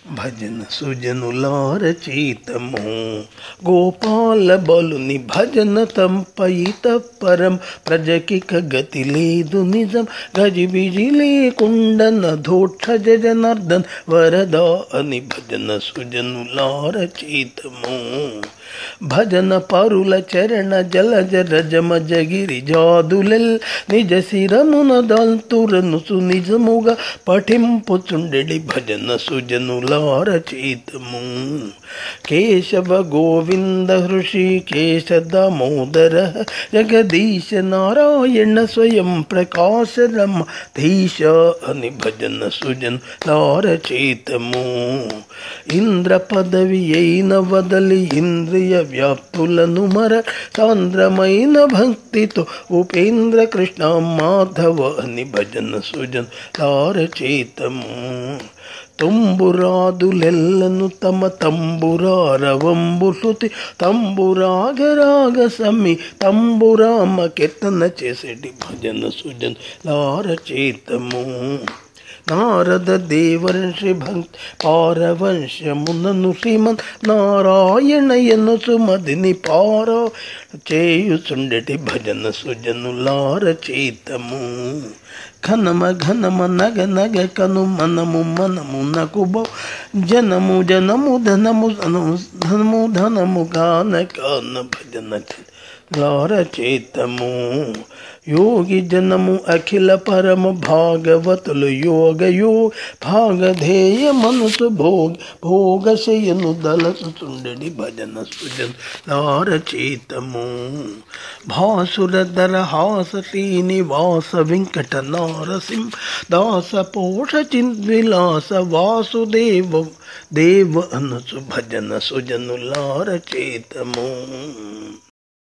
భజన సుజనులార చీతము గోపాల బలుని భజన తంపయిత పరం ప్రజకిక గతి లేదు నిజం గజిబిజి లేకుండన ధోక్ష జనార్దన్ వరదా అని భజన సుజనులార చీతము భజన పరుల చరణ జలజ రజమ జగిరి జాదులెల్ నిజ శిరమున దాల్తురను సునిజముగా పఠింపుచుండెడి భజన సుజనులార చీతము కేశవ గోవింద హృషికేశ దామోదర జగదీశ నారాయణ స్వయం ప్రకాశ రమ ధీశ అని భజన సుజన్ లార చేతము ఇంద్ర పదవి అయిన వదలి ఇంద్రియ వ్యాప్తులను మర సాంద్రమైన భక్తితో ఉపేంద్ర కృష్ణ మాధవ అని భజన సుజన్ లార చేతము తుంబురాదులెల్లను తమ తంబురారవంబు శృతి తంబురాగరాగ సమి తంబురామ కీర్తన చేసేటి భజన సుజన్ లార చేతము నారద దేవర్షి భక్తి పారవంశమునను శ్రీమన్ నారాయణయను సుమదిని పార చేయుచుండెటి భజన సుజనులార చేతము ఘనమ ఘనమ నగ నగ కను మనము మనము నకుబో జనము జనము ధనము ధనము ధనము ధనము కాన కాన భజన లార చేతము యోగి జనము అఖిల పరమ భాగవతులు యోగయో భాగధేయ మనసు భోగ భోగశయను దలసుచుండెడి భజన సుజన్ లార చేతము భాసుర దర హాస శ్రీనివాస వెంకట నారసింహ దాస పోష చింద్విలాస వాసుదేవ దేవ అనసు భజన సుజనులార చేతము